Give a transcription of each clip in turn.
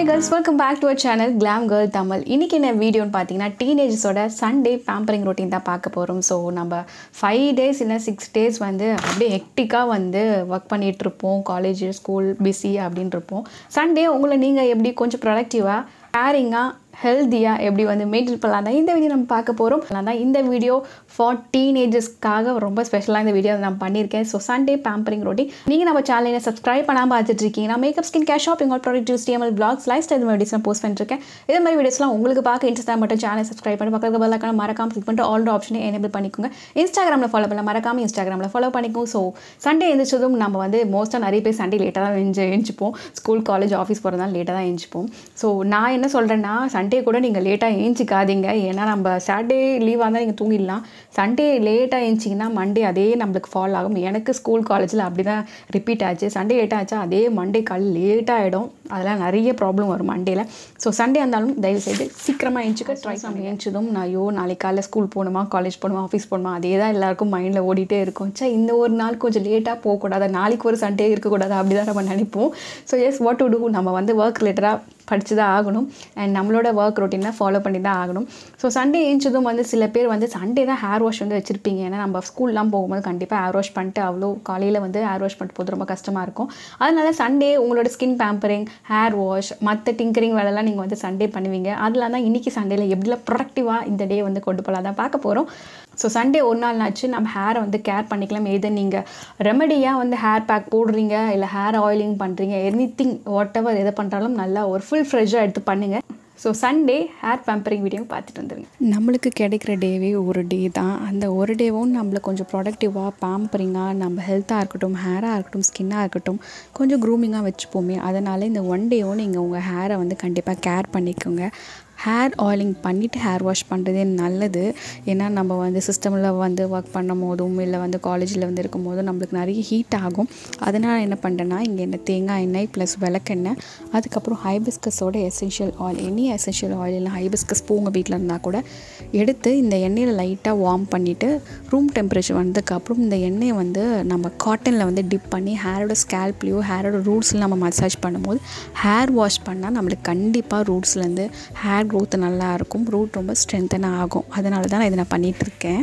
girls welcome back to our channel glam girl Tamil இன்றைக்கி என்ன வீடியோன்னு பார்த்தீங்கன்னா டீனேஜஸோட சண்டே பேம்பரிங் ரொட்டீன் தான் பார்க்க போகிறோம் ஸோ நம்ம ஃபைவ் டேஸ் இல்லை சிக்ஸ் டேஸ் வந்து அப்படியே ஹெக்டிக்காக வந்து ஒர்க் பண்ணிகிட்டு இருப்போம் காலேஜ் ஸ்கூல் பிஸி அப்படின்னு இருப்போம் சண்டே உங்களை நீங்கள் எப்படி கொஞ்சம் ப்ரொடக்டிவாக கேரிங்காக ஹெல்த்தியாக எப்படி வந்து மெயின்டைன் பண்ணலாம் தான் இந்த வீடியோ நம்ம பார்க்க போகிறோம் தான் இந்த வீடியோ ஃபார் டீனேஜர்ஸ்க்காக ரொம்ப ஸ்பெஷலாக இந்த வீடியோ நான் பண்ணியிருக்கேன் ஸோ சண்டே பேம்பரிங் ரொட்டி நீங்கள் நம்ம சேனலை சப்ஸ்கிரைப் பண்ணாமல் பார்த்துட்டு இருக்கீங்கன்னா makeup skin care shopping all product use TML blogs lifestyle videos நான் போஸ்ட் பண்ணிருக்கேன் இதே மாதிரி வீடியோஸ்லாம் உங்களுக்கு பார்க்க இன்ட்ரெஸ்ட்டாக மட்டும் சேனல் சப்ஸ்கிரைப் பண்ணி பக்கத்துக்கு பெல்லாக்கான மறக்காம கிளிக் பண்ணிட்டு ஆல் ஆப்ஷனை எனேபிள் பண்ணிக்கோங்க இன்ஸ்டாகிராமில் ஃபாலோ பண்ணல மறக்காம இன்ஸ்டாகிராமில் ஃபாலோ பண்ணிக்கோங்க ஸோ சண்டே எழுந்திரிச்சதும் நம்ம வந்து மோஸ்ட்டாக நிறைய பேர் சண்டே லேட்டாக தான் எழுந்து எழுந்திப்போம் ஸ்கூல் காலேஜ் ஆஃபீஸ் போகிறதால லேட்டாக தான் எழுந்திப்போம் ஸோ நான் என்ன சொல்கிறேன்னா சண்டே கூட நீங்கள் லேட்டாக ஏஞ்சிக்காதீங்க ஏன்னா நம்ம சாட்டர்டே லீவாக இருந்தால் நீங்கள் தூங்கிடலாம் சண்டே லேட்டாக ஏஞ்சிங்கன்னா மண்டே அதே நம்மளுக்கு ஃபால் ஆகும் எனக்கு ஸ்கூல் காலேஜில் அப்படி தான் ரிப்பீட் ஆச்சு சண்டே லேட்டாக ஆச்சா அதே மண்டே கால் லேட்டாக ஆகிடும் அதெல்லாம் நிறைய ப்ராப்ளம் வரும் மண்டேல ஸோ சண்டே இருந்தாலும் தயவுசெய்து சீக்கிரமாக ஏஞ்சிக்க ட்ரை பண்ணி ஏஞ்சதும் நான் ஐயோ நாளைக்கு காலைல ஸ்கூல் போகணுமா காலேஜ் போகணுமா ஆஃபீஸ் போகணுமா அதே தான் எல்லாருக்கும் மைண்டில் ஓடிட்டே இருக்கும் சே இந்த ஒரு நாள் கொஞ்சம் லேட்டாக போகக்கூடாது நாளைக்கு ஒரு சண்டே இருக்கக்கூடாது அப்படி தான் நம்ம நினைப்போம் so yes what to do நம்ம வந்து ஒர்க் ரிலேட்டடாக படித்து தான் ஆகணும் அண்ட் நம்மளோட ஒர்க் ரொட்டீனை ஃபாலோ பண்ணி தான் ஆகணும் ஸோ சண்டே ஏஞ்சதும் வந்து சில பேர் வந்து சண்டே தான் ஹேர் வாஷ் வந்து வச்சுருப்பீங்க ஏன்னா நம்ம ஸ்கூல்லாம் போகும்போது கண்டிப்பாக ஹேர் வாஷ் பண்ணிட்டு அவ்வளோ காலையில் வந்து ஹேர் வாஷ் பண்ணிட்டு போது ரொம்ப கஷ்டமாக இருக்கும் அதனால சண்டே உங்களோட ஸ்கின் பேம்பரிங் ஹேர் வாஷ் மற்ற டிங்கரிங் வேலைலாம் நீங்கள் வந்து சண்டே பண்ணுவீங்க அதெல்லாம் தான் இன்றைக்கி சண்டேல எப்படிலாம் ப்ரொடக்டிவாக இந்த டே வந்து கொண்டு போகலாம் தான் பார்க்க போகிறோம் ஸோ சண்டே ஒரு நாள்னாச்சு நம்ம ஹேரை வந்து கேர் பண்ணிக்கலாம் எது நீங்கள் ரெமடியாக வந்து ஹேர் பேக் போடுறீங்க இல்லை ஹேர் ஆயிலிங் பண்ணுறீங்க எனி திங் வாட் எவர் எதை பண்ணுறாலும் நல்லா ஒரு ஃபுல் ஃப்ரெஷ்ஷாக எடுத்து பண்ணுங்கள் so Sunday hair pampering video பார்த்துட்டு வந்துருங்க நம்மளுக்கு கிடைக்கிற டேவே ஒரு டே தான் அந்த ஒரு டேவும் நம்மளை கொஞ்சம் ப்ரொடக்டிவாக பேம்பரிங்காக நம்ம ஹெல்த்தாக இருக்கட்டும் ஹேராக இருக்கட்டும் ஸ்கின்னாக இருக்கட்டும் கொஞ்சம் க்ரூமிங்காக வச்சுப்போமே அதனால் இந்த ஒன் டேவும் நீங்கள் உங்கள் ஹேரை வந்து கண்டிப்பாக கேர் பண்ணிக்கோங்க ஹேர் ஆயிலிங் பண்ணிவிட்டு ஹேர் வாஷ் பண்ணுறதே நல்லது ஏன்னா நம்ம வந்து சிஸ்டமில் வந்து ஒர்க் பண்ணும் போதும் இல்லை வந்து காலேஜில் வந்து இருக்கும் போதும் நம்மளுக்கு நிறைய ஹீட் ஆகும் அதனால் என்ன பண்ணுறேன்னா இங்கே என்ன தேங்காய் எண்ணெய் ப்ளஸ் விளக்கெண்ணெய் அதுக்கப்புறம் ஹைபிஸ்கஸோட essential oil any essential oil இல்லை ஹைபிஸ்கஸ் பூ உங்கள் வீட்டில் இருந்தால் கூட எடுத்து இந்த எண்ணெயில் லைட்டாக வார்ம் பண்ணிவிட்டு ரூம் டெம்பரேச்சர் வந்ததுக்கப்புறம் இந்த எண்ணெயை வந்து நம்ம காட்டனில் வந்து டிப் பண்ணி ஹேரோட ஸ்கேல்ப்லேயோ ஹேரோட ரூட்ஸில் நம்ம மசாஜ் பண்ணும்போது ஹேர் வாஷ் பண்ணால் நம்மளுக்கு கண்டிப்பாக ரூட்ஸ்லேருந்து ஹேர் க்ரோத் நல்லா இருக்கும் ரூட் ரொம்ப ஸ்ட்ரென்த்தனாக ஆகும் அதனால தான் நான் இதை நான் பண்ணிகிட்ருக்கேன்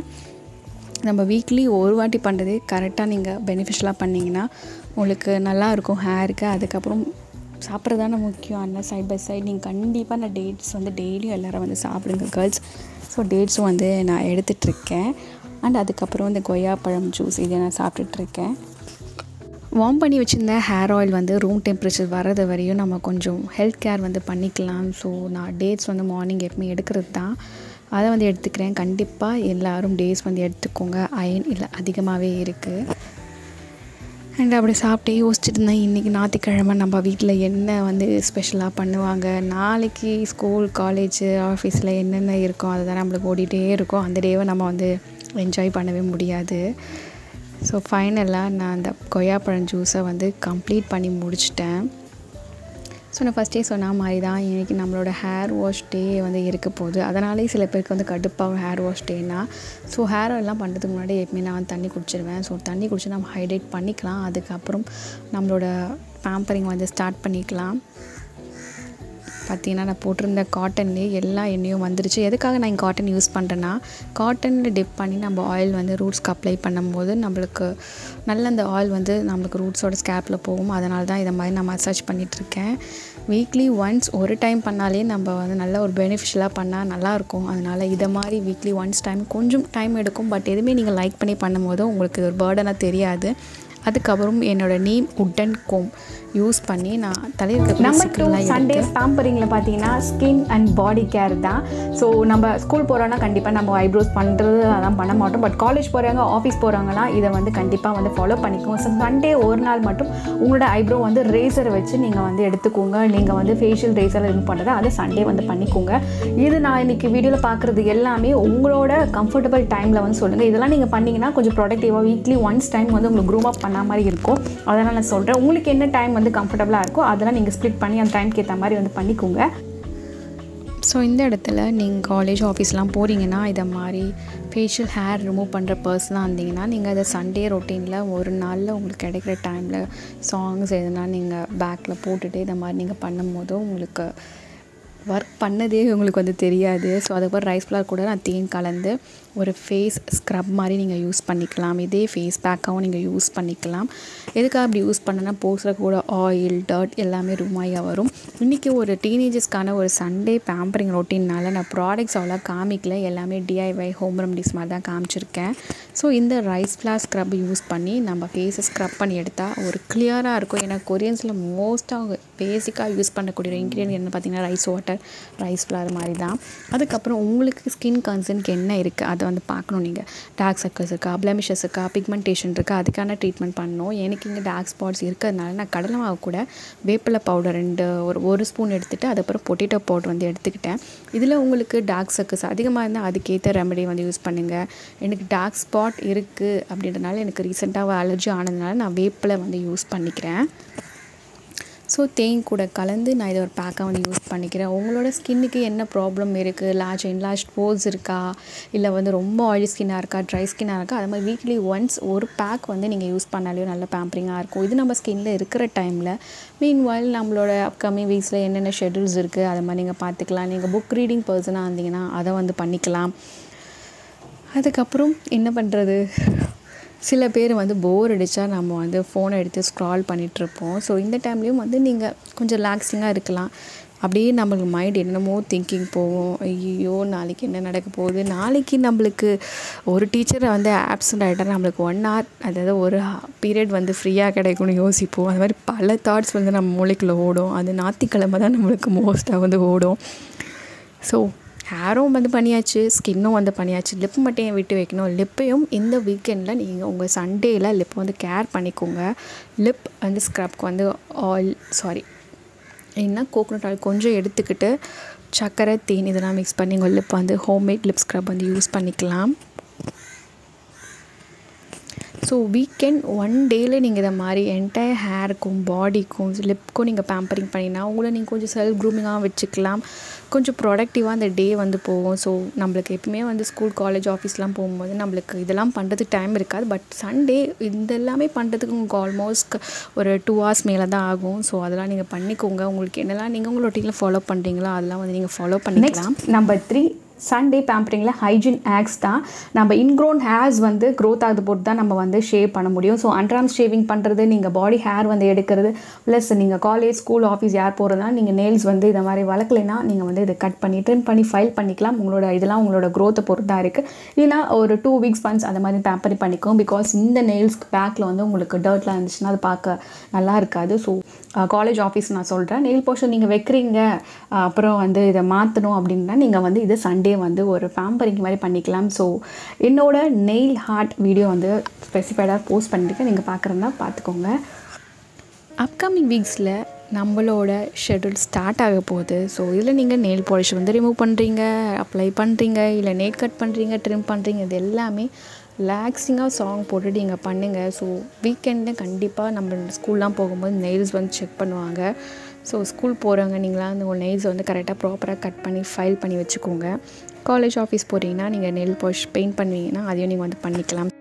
நம்ம வீக்லி ஒரு வாட்டி பண்ணுறதே கரெக்டாக நீங்கள் பெனிஃபிஷியலாக பண்ணிங்கன்னா உங்களுக்கு நல்லா இருக்கும் ஹேருக்கு அதுக்கப்புறம் சாப்பிட்றது தானே முக்கியம் அண்ணன் சைட் பை சைட் நீங்கள் கண்டிப்பாக நான் டேட்ஸ் வந்து டெய்லியும் எல்லோரும் வந்து சாப்பிடுங்க கேர்ள்ஸ் ஸோ டேட்ஸும் வந்து நான் எடுத்துகிட்ருக்கேன் அண்ட் அதுக்கப்புறம் இந்த கொய்யாப்பழம் ஜூஸ் இதை நான் சாப்பிட்டுட்ருக்கேன் வார்ம் பண்ணி வச்சுருந்த ஹேர் ஆயில் வந்து ரூம் டெம்பரேச்சர் வர்றது வரையும் நம்ம கொஞ்சம் ஹெல்த் கேர் வந்து பண்ணிக்கலாம் ஸோ நான் டேட்ஸ் வந்து மார்னிங் எப்பவுமே எடுக்கிறது தான் அதை வந்து எடுத்துக்கிறேன் கண்டிப்பாக எல்லோரும் டேஸ் வந்து எடுத்துக்கோங்க அயன் இல்லை அதிகமாகவே இருக்குது அண்ட் அப்படி சாப்பிட்டே யோசிச்சுட்டு இருந்தேன் இன்றைக்கி ஞாயிற்றுக்கிழமை நம்ம வீட்டில் என்ன வந்து ஸ்பெஷலாக பண்ணுவாங்க நாளைக்கு ஸ்கூல் காலேஜ் ஆஃபீஸில் என்னென்ன இருக்கோ அதுதான் நம்மளுக்கு ஓடிட்டே இருக்கோம் அந்த டேவை நம்ம வந்து என்ஜாய் பண்ணவே முடியாது ஸோ ஃபைனலாக நான் அந்த கொய்யாப்பழம் ஜூஸை வந்து கம்ப்ளீட் பண்ணி முடிச்சிட்டேன் ஸோ நான் ஃபஸ்ட்டே சொன்ன மாதிரி தான் இன்றைக்கி நம்மளோட ஹேர் வாஷ் டே வந்து இருக்க போகுது அதனாலே சில பேருக்கு வந்து கடுப்பாகும் ஹேர் வாஷ் டேனா ஸோ ஹேர் எல்லாம் பண்ணுறதுக்கு முன்னாடி எப்பவுமே நான் வந்து தண்ணி குடிச்சிருவேன் ஸோ தண்ணி குடிச்சு நம்ம ஹைட்ரேட் பண்ணிக்கலாம் அதுக்கப்புறம் நம்மளோட பேம்பரிங் வந்து ஸ்டார்ட் பண்ணிக்கலாம் பார்த்தீங்கன்னா நான் போட்டிருந்த காட்டன்லேயே எல்லா எண்ணெயும் வந்துருச்சு எதுக்காக நான் இங்கே காட்டன் யூஸ் பண்ணுறேன்னா காட்டனில் டிப் பண்ணி நம்ம ஆயில் வந்து ரூட்ஸ்க்கு அப்ளை பண்ணும்போது நம்மளுக்கு நல்ல அந்த ஆயில் வந்து நம்மளுக்கு ரூட்ஸோட ஸ்கேப்பில் போகும் அதனால தான் இதை மாதிரி நான் மசாஜ் பண்ணிகிட்ருக்கேன் வீக்லி ஒன்ஸ் ஒரு டைம் பண்ணாலே நம்ம வந்து நல்ல ஒரு பெனிஃபிஷியலாக பண்ணால் நல்லாயிருக்கும் அதனால் இதை மாதிரி வீக்லி ஒன்ஸ் டைம் கொஞ்சம் டைம் எடுக்கும் பட் எதுவுமே நீங்கள் லைக் பண்ணி பண்ணும்போது உங்களுக்கு ஒரு பேர்டனாக தெரியாது அதுக்கப்புறம் என்னோடய நீம் உட்டன் கோம் யூஸ் பண்ணி நான் தலையில் நம்பர் டூ சண்டே பேம்பரிங்கில் பார்த்தீங்கன்னா ஸ்கின் அண்ட் பாடி கேர் தான் ஸோ நம்ம ஸ்கூல் போகிறோன்னா கண்டிப்பாக நம்ம ஐப்ரோஸ் பண்ணுறது அதெல்லாம் பண்ண மாட்டோம் பட் காலேஜ் போகிறவங்க ஆஃபீஸ் போகிறவங்கலாம் இதை வந்து கண்டிப்பாக வந்து ஃபாலோ பண்ணிக்கோங்க ஸோ சண்டே ஒரு நாள் மட்டும் உங்களோட ஐப்ரோ வந்து ரேசரை வச்சு நீங்கள் வந்து எடுத்துக்கோங்க நீங்கள் வந்து ஃபேஷியல் ரேசர் ரிமூவ் பண்ணுறதை அதை சண்டே வந்து பண்ணிக்கோங்க இது நான் இன்றைக்கி வீடியோவில் பார்க்குறது எல்லாமே உங்களோட கம்ஃபர்டபுள் டைமில் வந்து சொல்லுங்கள் இதெல்லாம் நீங்கள் பண்ணிங்கன்னா கொஞ்சம் ப்ரொடக்டிவாக வீக்லி ஒன்ஸ் டைம் வந்து உங்களுக்கு க்ரூம் அப் பண்ண மாதிரி இருக்கும் அதனால் நான் சொல்கிறேன் உங்களுக்கு என்ன டைம் வந்து கம்ஃபர்டபுளாக இருக்கோ அதெல்லாம் நீங்கள் ஸ்ப்ளிட் பண்ணி அந்த டைம்க்கு ஏற்ற மாதிரி வந்து பண்ணிக்கோங்க ஸோ இந்த இடத்துல நீங்கள் காலேஜ் ஆஃபீஸ்லாம் போகிறீங்கன்னா இதை மாதிரி ஃபேஷியல் ஹேர் ரிமூவ் பண்ணுற பர்சனாக இருந்தீங்கன்னா நீங்கள் அதை சண்டே ரொட்டீனில் ஒரு நாளில் உங்களுக்கு கிடைக்கிற டைமில் சாங்ஸ் எதுனா நீங்கள் பேக்கில் போட்டுட்டு இதை மாதிரி நீங்கள் பண்ணும்போது உங்களுக்கு ஒர்க் பண்ணதே உங்களுக்கு வந்து தெரியாது ஸோ அதுக்கப்புறம் ரைஸ் ஃப்ளார் கூட நான் தேன் கலந்து ஒரு ஃபேஸ் ஸ்க்ரப் மாதிரி நீங்கள் யூஸ் பண்ணிக்கலாம் இதே ஃபேஸ் பேக்காகவும் நீங்கள் யூஸ் பண்ணிக்கலாம் எதுக்காக அப்படி யூஸ் பண்ணனா போஸில் கூட ஆயில் டர்ட் எல்லாமே ரூமாயாக வரும் இன்றைக்கி ஒரு டீனேஜர்ஸ்க்கான ஒரு சண்டே பேம்பரிங் ரொட்டீன்னால நான் ப்ராடக்ட்ஸ் அவ்வளோ காமிக்கல எல்லாமே டிஐஒய் ஹோம் ரெமடிஸ் மாதிரி தான் காமிச்சிருக்கேன் ஸோ இந்த ரைஸ் ஃப்ளார் ஸ்க்ரப் யூஸ் பண்ணி நம்ம ஃபேஸை ஸ்க்ரப் பண்ணி எடுத்தால் ஒரு கிளியராக இருக்கும் ஏன்னா கொரியன்ஸில் மோஸ்ட்டாக பேசிக்காக யூஸ் பண்ணக்கூடிய இன்க்ரீடியன்ட் என்ன பார்த்தீங்கன்னா ரைஸ் வாட்டர் ரைஸ் ஃப்ளார் மாதிரி தான் அதுக்கப்புறம் உங்களுக்கு ஸ்கின் கன்சர்னுக்கு என்ன இருக்குது அதை வந்து பார்க்கணும் நீங்கள் டார்க் சர்க்கிள்ஸ் இருக்கா பிளமிஷஸ் இருக்கா பிக்மெண்டேஷன் இருக்கா அதுக்கான ட்ரீட்மெண்ட் பண்ணணும் எனக்கு இங்கே டார்க் ஸ்பாட்ஸ் இருக்கிறதுனால நான் கடலை மாவு கூட வேப்பிலை பவுடர் ரெண்டு ஒரு ஒரு ஸ்பூன் எடுத்துகிட்டு அதுக்கப்புறம் பொட்டேட்டோ பவுடர் வந்து எடுத்துக்கிட்டேன் இதில் உங்களுக்கு டார்க் சர்க்கிள்ஸ் அதிகமாக இருந்தால் அதுக்கேற்ற ரெமடி வந்து யூஸ் பண்ணுங்கள் எனக்கு டார்க் ஸ்பாட் இருக்குது அப்படின்றனால எனக்கு ரீசெண்டாக அலர்ஜி ஆனதுனால நான் வேப்பிலை வந்து யூஸ் பண்ணிக்கிறேன் ஸோ தேன் கூட கலந்து நான் இதை ஒரு பேக்காக வந்து யூஸ் பண்ணிக்கிறேன் உங்களோட ஸ்கின்னுக்கு என்ன ப்ராப்ளம் இருக்குது லார்ஜ் என்லார்ஜ் போர்ஸ் இருக்கா இல்லை வந்து ரொம்ப ஆயிலி ஸ்கின்னாக இருக்கா ட்ரை ஸ்கின்னாக இருக்கா அது மாதிரி வீக்லி ஒன்ஸ் ஒரு பேக் வந்து நீங்கள் யூஸ் பண்ணாலே நல்ல பேம்பரிங்காக இருக்கும் இது நம்ம ஸ்கின்னில் இருக்கிற டைமில் மீன் வாயில் நம்மளோட அப்கமிங் வீக்ஸில் என்னென்ன ஷெடியூல்ஸ் இருக்குது அதை மாதிரி நீங்கள் பார்த்துக்கலாம் நீங்கள் புக் ரீடிங் பர்சனாக இருந்தீங்கன்னா அதை வந்து பண்ணிக்கலாம் அதுக்கப்புறம் என்ன பண்ணுறது சில பேர் வந்து போர் அடித்தா நம்ம வந்து ஃபோனை எடுத்து ஸ்க்ரால் பண்ணிகிட்ருப்போம் ஸோ இந்த டைம்லேயும் வந்து நீங்கள் கொஞ்சம் ரிலாக்ஸிங்காக இருக்கலாம் அப்படியே நம்மளுக்கு மைண்ட் என்னமோ திங்கிங் போகும் ஐயோ நாளைக்கு என்ன நடக்க போகுது நாளைக்கு நம்மளுக்கு ஒரு டீச்சரை வந்து ஆப்சண்ட் ஆகிட்டா நம்மளுக்கு ஒன் ஹவர் அதாவது ஒரு பீரியட் வந்து ஃப்ரீயாக கிடைக்கும்னு யோசிப்போம் அது மாதிரி பல தாட்ஸ் வந்து நம்ம மூளைக்குள்ளே ஓடும் அது ஞாயிற்றுக்கிழமை தான் நம்மளுக்கு மோஸ்ட்டாக வந்து ஓடும் ஸோ ஹேரும் வந்து பண்ணியாச்சு ஸ்கின்னும் வந்து பண்ணியாச்சு லிப் மட்டும் ஏன் விட்டு வைக்கணும் லிப்பையும் இந்த வீக்கெண்டில் நீங்கள் உங்கள் சண்டேயில் லிப் வந்து கேர் பண்ணிக்கோங்க லிப் வந்து ஸ்க்ரப்க்கு வந்து ஆயில் சாரி என்ன கோகோனட் ஆயில் கொஞ்சம் எடுத்துக்கிட்டு சர்க்கரை தேன் இதெல்லாம் மிக்ஸ் பண்ணி உங்கள் லிப் வந்து ஹோம்மேட் லிப் ஸ்க்ரப் வந்து யூஸ் பண்ணிக்கலாம் ஸோ வீக்கெண்ட் ஒன் டேயில் நீங்கள் இதை மாதிரி என்டையர் ஹேருக்கும் பாடிக்கும் லிப்க்கும் நீங்கள் பேம்பரிங் பண்ணினா உங்களை நீங்கள் கொஞ்சம் செல்ஃப் க்ரூமிங்காக வச்சுக்கலாம் கொஞ்சம் ப்ரொடக்டிவாக அந்த டே வந்து போகும் ஸோ நம்மளுக்கு எப்பவுமே வந்து ஸ்கூல் காலேஜ் ஆஃபீஸ்லாம் போகும்போது நம்மளுக்கு இதெல்லாம் பண்ணுறதுக்கு டைம் இருக்காது பட் சண்டே இந்த எல்லாமே பண்ணுறதுக்கு உங்களுக்கு ஆல்மோஸ்ட் ஒரு டூ ஹவர்ஸ் மேலே தான் ஆகும் ஸோ அதெல்லாம் நீங்கள் பண்ணிக்கோங்க உங்களுக்கு என்னெல்லாம் நீங்கள் உங்கள் ரொட்டீனில் ஃபாலோ பண்ணுறீங்களோ அதெல்லாம் வந்து நீங்கள் ஃபாலோ பண்ணிக்கலாம் நம்பர் த்ரீ சண்டே பேம்பரிங்கில் ஹைஜீன் ஆக்ஸ் தான் நம்ம இன்க்ரோன் ஹேர்ஸ் வந்து க்ரோத் ஆகுது போட்டு தான் நம்ம வந்து ஷேவ் பண்ண முடியும் ஸோ அண்ட்ராம் ஷேவிங் பண்ணுறது நீங்கள் பாடி ஹேர் வந்து எடுக்கிறது ப்ளஸ் நீங்கள் காலேஜ் ஸ்கூல் ஆஃபீஸ் யார் போகிறதா நீங்கள் நெயில்ஸ் வந்து இதை மாதிரி வளர்க்கலைன்னா நீங்கள் வந்து இதை கட் பண்ணி ட்ரிம் பண்ணி ஃபைல் பண்ணிக்கலாம் உங்களோட இதெல்லாம் உங்களோட க்ரோத்தை பொறுத்து தான் இருக்குது இல்லைனா ஒரு டூ வீக்ஸ் ஒன்ஸ் அந்த மாதிரி பேம்பரிங் பண்ணிக்கோம் பிகாஸ் இந்த நெயில்ஸ்க்கு பேக்கில் வந்து உங்களுக்கு டர்ட்லாம் இருந்துச்சுன்னா அது பார்க்க நல்லா இருக்காது ஸோ காலேஜ் ஆஃபீஸ் நான் சொல்கிறேன் நெயில் போர்ஷன் நீங்கள் வைக்கிறீங்க அப்புறம் வந்து இதை மாற்றணும் அப்படின்னா நீங்கள் வந்து இது சண்டே வந்து ஒரு பேம்பரிங் மாதிரி பண்ணிக்கலாம் ஸோ என்னோட நெயில் ஹார்ட் வீடியோ வந்து ஸ்பெசிஃபைடாக போஸ்ட் பண்ணியிருக்கேன் நீங்கள் பார்க்குறதா பார்த்துக்கோங்க அப்கமிங் வீக்ஸில் நம்மளோட ஷெடியூல் ஸ்டார்ட் ஆக போகுது ஸோ இதில் நீங்கள் நெயில் பாலிஷ் வந்து ரிமூவ் பண்ணுறீங்க அப்ளை பண்ணுறீங்க இல்லை நெயில் கட் பண்ணுறீங்க ட்ரிம் பண்ணுறீங்க இது எல்லாமே ரிலாக்ஸிங்காக சாங் போட்டுட்டு நீங்கள் பண்ணுங்கள் ஸோ வீக்கெண்டு கண்டிப்பாக நம்ம ஸ்கூல்லாம் போகும்போது நெயில்ஸ் வந்து செக் பண்ணுவாங்க ஸோ ஸ்கூல் போகிறவங்க நீங்களாம் அந்த உங்கள் நெயில்ஸ் வந்து கரெக்டாக ப்ராப்பராக கட் பண்ணி ஃபைல் பண்ணி வச்சுக்கோங்க காலேஜ் ஆஃபீஸ் போகிறீங்கன்னா நீங்கள் நெயில் பாலிஷ் பெயிண்ட் பண்ணுவீங்கன்னா அதையும் நீங்கள் வந்து பண்ணிக்கலாம்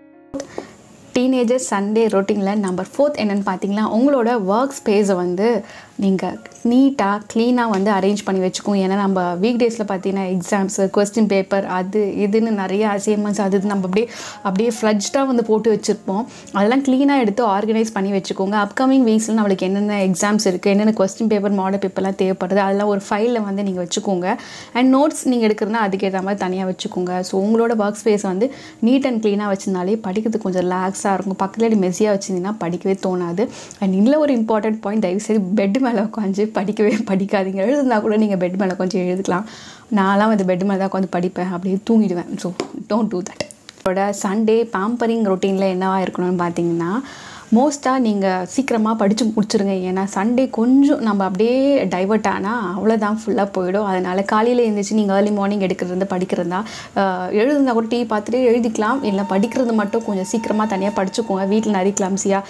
டீனேஜர் சண்டே ரொட்டீனில் நம்பர் ஃபோர்த் என்னென்னு பார்த்தீங்கன்னா உங்களோட ஒர்க் ஸ்பேஸை வந்து நீங்கள் நீட்டாக க்ளீனாக வந்து அரேஞ்ச் பண்ணி வச்சுக்கோங்க ஏன்னா நம்ம வீக் டேஸில் பார்த்தீங்கன்னா எக்ஸாம்ஸு கொஸ்டின் பேப்பர் அது இதுன்னு நிறைய அசைன்மெண்ட்ஸ் அது இது நம்ம அப்படியே அப்படியே ஃப்ளஜ்டாக வந்து போட்டு வச்சுருப்போம் அதெல்லாம் க்ளீனாக எடுத்து ஆர்கனைஸ் பண்ணி வச்சுக்கோங்க அப்கமிங் வீக்ஸில் நம்மளுக்கு என்னென்ன எக்ஸாம்ஸ் இருக்குது என்னென்ன கொஸ்டின் பேப்பர் மாடல் பேப்பர்லாம் தேவைப்படுது அதெல்லாம் ஒரு ஃபைலில் வந்து நீங்கள் வச்சுக்கோங்க அண்ட் நோட்ஸ் நீங்கள் எடுக்கிறதுனா அதுக்கேற்ற மாதிரி தனியாக வச்சுக்கோங்க ஸோ உங்களோட ஒர்க் ஸ்பேஸ் வந்து நீட் அண்ட் க்ளீனாக வச்சிருந்தாலே படிக்கிறதுக்கு கொஞ்சம் ரிலாக்ஸாக இருக்கும் பக்கத்தில் மெஸ்ஸியாக வச்சிருந்தீங்கன்னா படிக்கவே தோணாது அண்ட் இதில் ஒரு இம்பார்ட்டன்ட் பாயிண்ட் தயவுசெய்து பெட் மேலே உட்காந்து படிக்கவே படிக்காதீங்க எழுதுனா கூட நீங்கள் பெட் மேலே கொஞ்சம் எழுதுக்கலாம் நான்லாம் வந்து பெட் மேலே தான் உட்காந்து படிப்பேன் அப்படியே தூங்கிடுவேன் ஸோ டோன்ட் டூ தட் உங்களோட சண்டே பேம்பரிங் ரொட்டீனில் என்னவா இருக்கணும்னு பார்த்தீங்கன்னா மோஸ்ட்டாக நீங்கள் சீக்கிரமாக படித்து முடிச்சிருங்க ஏன்னா சண்டே கொஞ்சம் நம்ம அப்படியே டைவர்ட் ஆனால் அவ்வளோதான் ஃபுல்லாக போயிடும் அதனால் காலையில் எழுந்திரிச்சு நீங்கள் ஏர்லி மார்னிங் எடுக்கிறது படிக்கிறதா எழுதுனா கூட டிவி பார்த்துட்டு எழுதிக்கலாம் இல்லை படிக்கிறது மட்டும் கொஞ்சம் சீக்கிரமாக தனியாக படிச்சுக்கோங்க வீட்டில் நிறைய கிளம்சியாக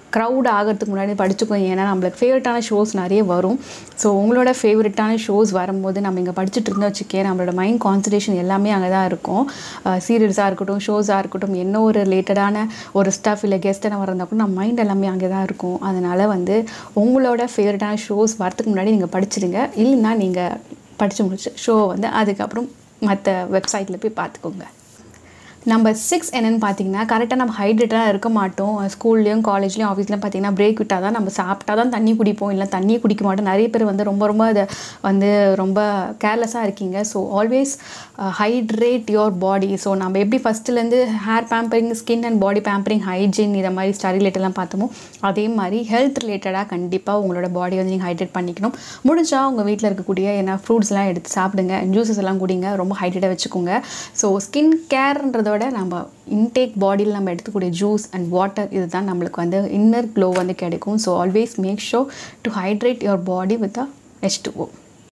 க்ரௌட் ஆகிறதுக்கு முன்னாடி படிச்சுக்கோங்க ஏன்னா நம்மளுக்கு ஃபேவரட்டான ஷோஸ் நிறைய வரும் ஸோ உங்களோட ஃபேவரட்டான ஷோஸ் வரும்போது நம்ம இங்கே படிச்சுட்டு இருந்தோம் வச்சுக்கே நம்மளோட மைண்ட் கான்சன்ட்ரேஷன் எல்லாமே அங்கே தான் இருக்கும் சீரியல்ஸாக இருக்கட்டும் ஷோஸாக இருக்கட்டும் என்ன ஒரு ரிலேட்டடான ஒரு ஸ்டஃப் இல்லை கெஸ்ட் என்ன வரந்தா கூட நம்ம மைண்ட் எல்லாமே அங்கே தான் இருக்கும் அதனால் வந்து உங்களோட ஃபேவரட்டான ஷோஸ் வரதுக்கு முன்னாடி நீங்கள் படிச்சிடுங்க இல்லைன்னா நீங்கள் படித்து முடிச்சு ஷோ வந்து அதுக்கப்புறம் மற்ற வெப்சைட்டில் போய் பார்த்துக்கோங்க நம்பர் சிக்ஸ் என்னென்னு பார்த்தீங்கன்னா கரெக்டாக நம்ம ஹைட்ரேட்டாக இருக்க மாட்டோம் ஸ்கூல்லேயும் காலேஜ்லேயும் ஆஃபீஸ்லையும் பார்த்தீங்கன்னா பிரேக் விட்டால் தான் நம்ம சாப்பிட்டா தான் தண்ணி குடிப்போம் இல்லை தண்ணியே குடிக்க மாட்டோம் நிறைய பேர் வந்து ரொம்ப ரொம்ப அதை வந்து ரொம்ப கேர்லெஸ்ஸாக இருக்கீங்க so always hydrate your body so நம்ம எப்படி ஃபஸ்ட்டுலேருந்து hair pampering skin and body pampering hygiene இதை மாதிரி ஸ்டடி ரிலேட்டட்லாம் பார்த்தோமோ அதே மாதிரி ஹெல்த் ரிலேட்டடாக கண்டிப்பாக உங்களோட பாடி வந்து நீங்கள் ஹைட்ரேட் பண்ணிக்கணும் முடிஞ்சால் உங்கள் வீட்டில் இருக்கக்கூடிய என்ன ஃப்ரூட்ஸ்லாம் எடுத்து சாப்பிடுங்க ஜூஸஸ் எல்லாம் குடிங்க ரொம்ப ஹைட்ரேட்டாக வச்சுக்கோங்க ஸோ ஸ்கின் கேர்ன்றதோட நம்ம இன்டேக் பாடியில் நம்ம எடுத்துக்கூடிய ஜூஸ் அண்ட் வாட்டர் இதுதான் நம்மளுக்கு வந்து இன்னர் க்ளோ வந்து கிடைக்கும் so always make sure to hydrate your body with a H two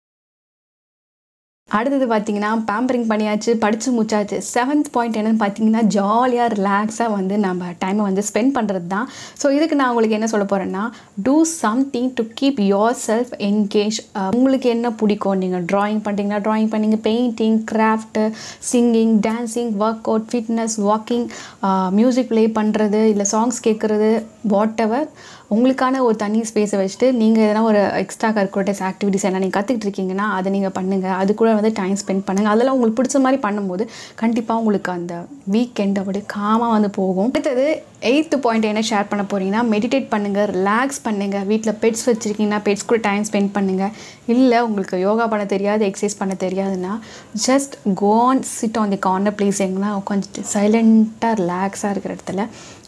அடுத்தது பார்த்தீங்கன்னா பேம்பரிங் பண்ணியாச்சு படித்து முடிச்சாச்சு செவன்த் பாயிண்ட் என்னென்னு பார்த்தீங்கன்னா ஜாலியாக ரிலாக்ஸாக வந்து நம்ம டைமை வந்து ஸ்பெண்ட் பண்ணுறது தான் ஸோ இதுக்கு நான் உங்களுக்கு என்ன சொல்ல போகிறேன்னா do something to keep yourself engage உங்களுக்கு என்ன பிடிக்கும் நீங்கள் ட்ராயிங் பண்ணுறீங்கன்னா ட்ராயிங் பண்ணிங்க painting craft singing dancing work out fitness walking music play பண்ணுறது இல்லை சாங்ஸ் கேட்குறது வாட் எவர் உங்களுக்கான ஒரு தனி ஸ்பேஸை வச்சுட்டு நீங்கள் எதனா ஒரு எக்ஸ்ட்ரா கரிக்குலேட்டர்ஸ் ஆக்டிவிட்டிஸ் என்ன நீங்கள் கற்றுக்கிட்டு இருக்கீங்கன்னா அதை நீங்கள் பண்ணுங்கள் அது கூட வந்து டைம் ஸ்பெண்ட் பண்ணுங்கள் அதெல்லாம் உங்களுக்கு பிடிச்ச மாதிரி பண்ணும்போது கண்டிப்பாக உங்களுக்கு அந்த வீக்கெண்ட் அப்படியே காமாக வந்து போகும் அடுத்தது எயித்து பாயிண்ட் என்ன ஷேர் பண்ண போகிறீங்கன்னா மெடிடேட் பண்ணுங்கள் ரிலாக்ஸ் பண்ணுங்கள் வீட்டில் பெட்ஸ் வச்சுருக்கீங்கன்னா பெட்ஸ் கூட டைம் ஸ்பெண்ட் பண்ணுங்கள் இல்லை உங்களுக்கு யோகா பண்ண தெரியாது எக்ஸசைஸ் பண்ண தெரியாதுன்னா just go on sit on the corner place எங்கன்னா உட்காந்துட்டு சைலண்ட்டாக ரிலாக்ஸாக இருக்கிற இடத்துல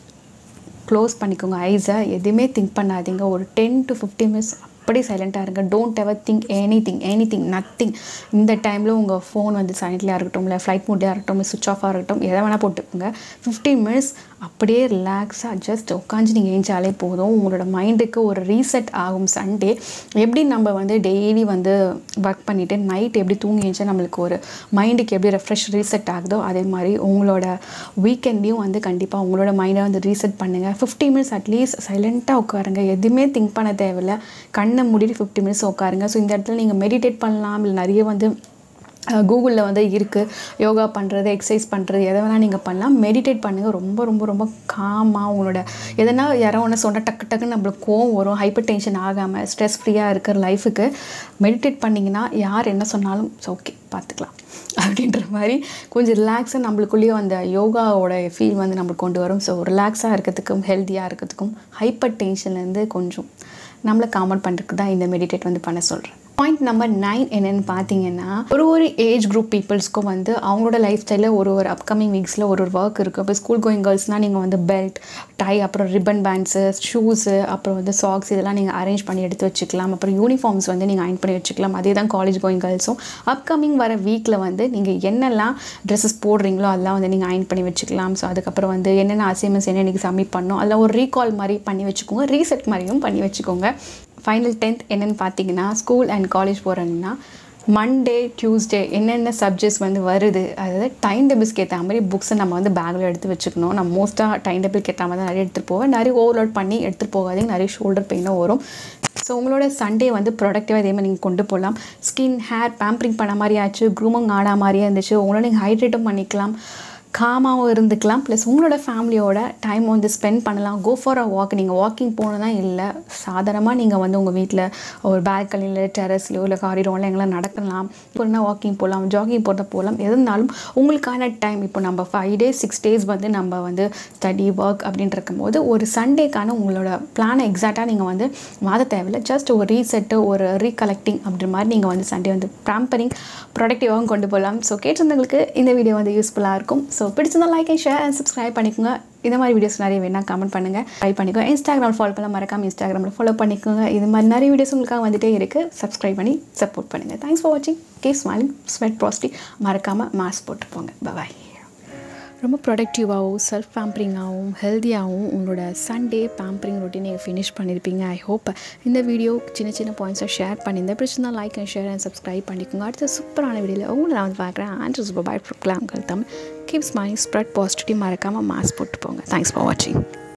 க்ளோஸ் பண்ணிக்கோங்க ஐஸை எதுவுமே திங்க் பண்ணாதீங்க ஒரு டென் டு ஃபிஃப்டி மினிட்ஸ் அப்படியே சைலண்ட்டாக இருங்க don't ever think anything anything nothing இந்த டைமில் உங்கள் ஃபோன் வந்து சைலண்ட்லியாக இருக்கட்டும் இல்லை ஃப்ளைட் மூட்லையாக இருக்கட்டும் சுவிச் ஆஃபாக இருக்கட்டும் எதை வேணால் போட்டுக்கோங்க ஃபிஃப்டீன் மினிட்ஸ் அப்படியே ரிலாக்ஸாக ஜஸ்ட் உட்காந்து நீங்கள் ஏஞ்சாலே போதும் உங்களோட மைண்டுக்கு ஒரு ரீசெட் ஆகும் சண்டே எப்படி நம்ம வந்து டெய்லி வந்து ஒர்க் பண்ணிவிட்டு நைட் எப்படி தூங்கி ஏஞ்சா நம்மளுக்கு ஒரு மைண்டுக்கு எப்படி ரெஃப்ரெஷ் ரீசெட் ஆகுதோ அதே மாதிரி உங்களோட வீக்கெண்ட்லேயும் வந்து கண்டிப்பாக உங்களோட மைண்டை வந்து ரீசெட் பண்ணுங்கள் ஃபிஃப்டி மினிட்ஸ் அட்லீஸ்ட் சைலண்ட்டாக உட்காருங்க எதுவுமே திங்க் பண்ண தேவையில்ல கண்ணை மூடிட்டு ஃபிஃப்டி மினிட்ஸ் உட்காருங்க ஸோ இந்த இடத்துல நீங்கள் மெடிடேட் பண்ணலாம் இல்லை நிறைய வந்து கூகுளில் வந்து இருக்குது யோகா பண்ணுறது எக்ஸசைஸ் பண்ணுறது எதை வேணால் நீங்கள் பண்ணலாம் மெடிடேட் பண்ணுங்கள் ரொம்ப ரொம்ப ரொம்ப காமாக உங்களோட எதனா யாரோ ஒன்று சொன்னால் டக்கு டக்குன்னு நம்மளுக்கு கோவம் வரும் ஹைப்பர் டென்ஷன் ஆகாமல் ஸ்ட்ரெஸ் ஃப்ரீயாக இருக்கிற லைஃபுக்கு மெடிடேட் பண்ணிங்கன்னா யார் என்ன சொன்னாலும் ஓகே பார்த்துக்கலாம் அப்படின்ற மாதிரி கொஞ்சம் ரிலாக்ஸாக நம்மளுக்குள்ளேயும் அந்த யோகாவோட ஃபீல் வந்து நம்மளுக்கு கொண்டு வரும் ஸோ ரிலாக்ஸாக இருக்கிறதுக்கும் ஹெல்த்தியாக இருக்கிறதுக்கும் ஹைப்பர் டென்ஷன்லேருந்து கொஞ்சம் நம்மளை காமன் பண்ணுறதுக்கு தான் இந்த மெடிடேட் வந்து பண்ண சொல்கிறேன் பாயிண்ட் நம்பர் நைன் என்னென்னு பார்த்தீங்கன்னா ஒரு ஒரு ஏஜ் குரூப் பீப்புள்ஸ்க்கும் வந்து அவங்களோட லைஃப் ஸ்டைலில் ஒரு ஒரு அப்கமிங் வீக்ஸில் ஒரு ஒரு ஒர்க் இருக்குது இப்போ ஸ்கூல் கோயிங் கேர்ள்ஸ்னால் நீங்கள் வந்து பெல்ட் டை அப்புறம் ரிப்பன் பேண்ட்ஸு ஷூஸு அப்புறம் வந்து சாக்ஸ் இதெல்லாம் நீங்கள் அரேஞ்ச் பண்ணி எடுத்து வச்சுக்கலாம் அப்புறம் யூனிஃபார்ம்ஸ் வந்து நீங்கள் அயன் பண்ணி வச்சுக்கலாம் அதே தான் காலேஜ் கோயிங் கேர்ள்ஸும் அப்கமிங் வர வீக்கில் வந்து நீங்கள் என்னெல்லாம் ட்ரெஸ்ஸஸ் போடுறீங்களோ அதெல்லாம் வந்து நீங்கள் அயன் பண்ணி வச்சுக்கலாம் ஸோ அதுக்கப்புறம் வந்து என்னென்ன அசைன்மெண்ட்ஸ் என்ன இன்றைக்கி சப்மிட் பண்ணணும் அதெல்லாம் ஒரு ரீகால் மாதிரி பண்ணி வச்சுக்கோங்க ரீசெட் மாதிரியும் பண்ணி வச்சுக்கோங்க ஃபைனல் டென்த் என்னென்னு பார்த்தீங்கன்னா ஸ்கூல் அண்ட் காலேஜ் போகிறேன்னா மண்டே டியூஸ்டே என்னென்ன சப்ஜெக்ட்ஸ் வந்து வருது அதாவது டைம் டேபிள்ஸ்க்கு ஏற்ற மாதிரி புக்ஸை நம்ம வந்து பேக்கில் எடுத்து வச்சுக்கணும் நம்ம மோஸ்ட்டாக டைம் டேபிள்க்கு ஏற்ற மாதிரி தான் நிறைய எடுத்துகிட்டு போவேன் நிறைய ஓவர்லோட் பண்ணி எடுத்துகிட்டு போகாதீங்க நிறைய ஷோல்டர் பெயினும் வரும் ஸோ உங்களோட சண்டே வந்து ப்ரொடக்டிவாக இதே மாதிரி நீங்கள் கொண்டு போகலாம் ஸ்கின் ஹேர் பேம்பரிங் பண்ண மாதிரி ஆச்சு க்ரூமிங் ஆடா மாதிரியே இருந்துச்சு உங்களோட நீங்கள் ஹைட்ரேட்டும் பண்ணிக்கலாம் காமாகவும் இருந்துக்கலாம் ப்ளஸ் உங்களோட ஃபேமிலியோட டைம் வந்து ஸ்பெண்ட் பண்ணலாம் கோ ஃபார் அ வாக் நீங்கள் வாக்கிங் போனதான் இல்லை சாதாரணமாக நீங்கள் வந்து உங்கள் வீட்டில் ஒரு பேல்கனியில் டெரஸ்லையோ இல்லை காரிடோரில் எங்கெல்லாம் நடக்கலாம் இப்போனா வாக்கிங் போகலாம் ஜாகிங் போகிறத போகலாம் எதுனாலும் உங்களுக்கான டைம் இப்போ நம்ம ஃபைவ் டேஸ் சிக்ஸ் டேஸ் வந்து நம்ம வந்து ஸ்டடி ஒர்க் அப்படின்ட்டு இருக்கும்போது ஒரு சண்டேக்கான உங்களோட பிளானை எக்ஸாக்டாக நீங்கள் வந்து மாத தேவையில்லை ஜஸ்ட் ஒரு ரீசெட்டு ஒரு ரீகலெக்டிங் அப்படின்ற மாதிரி நீங்கள் வந்து சண்டே வந்து ப்ராம்பரிங் ப்ரொடக்டிவாகவும் கொண்டு போகலாம் ஸோ கேட்டிருந்தவங்களுக்கு இந்த வீடியோ வந்து யூஸ்ஃபுல்லாக இருக்கும் ஸோ பிடிச்சிருந்தா like and share and subscribe பண்ணிக்கோங்க இந்த மாதிரி வீடியோஸ் நிறைய வேணால் கமெண்ட் பண்ணுங்கள் ட்ரை பண்ணிக்கோங்க இன்ஸ்டாகிராம் ஃபாலோ பண்ண மறக்காம இன்ஸ்டாகிராமில் ஃபாலோ பண்ணிக்கோங்க இது மாதிரி நிறைய வீடியோஸ் உங்களுக்காக வந்துட்டே இருக்குது சப்ஸ்கிரைப் பண்ணி சப்போர்ட் பண்ணுங்கள் தேங்க்ஸ் ஃபார் வாட்சிங் கே ஸ்மைலிங் ஸ்வெட் பாசிட்டிவ் மறக்காமல் மாஸ்க் போட்டு போங்க பாய் ரொம்ப ப்ரொடக்டிவாகவும் செல்ஃப் பேம்பரிங்காகவும் ஹெல்த்தியாகவும் உங்களோட சண்டே பேம்பரிங் ரொட்டீன் நீங்கள் ஃபினிஷ் பண்ணியிருப்பீங்க ஐ ஹோப் இந்த வீடியோ சின்ன சின்ன பாயிண்ட்ஸை ஷேர் பண்ணியிருந்தேன் பிடிச்சிருந்தா like and share and subscribe பண்ணிக்கோங்க அடுத்த சூப்பரான வீடியோவில் உங்களை நான் வந்து பார்க்குறேன் ஆண்ட்ரஸ் bye from Tamil keep smiling spread positive மறக்காமல் மாஸ்க் போட்டு போங்க தேங்க்ஸ் ஃபார் வாட்சிங்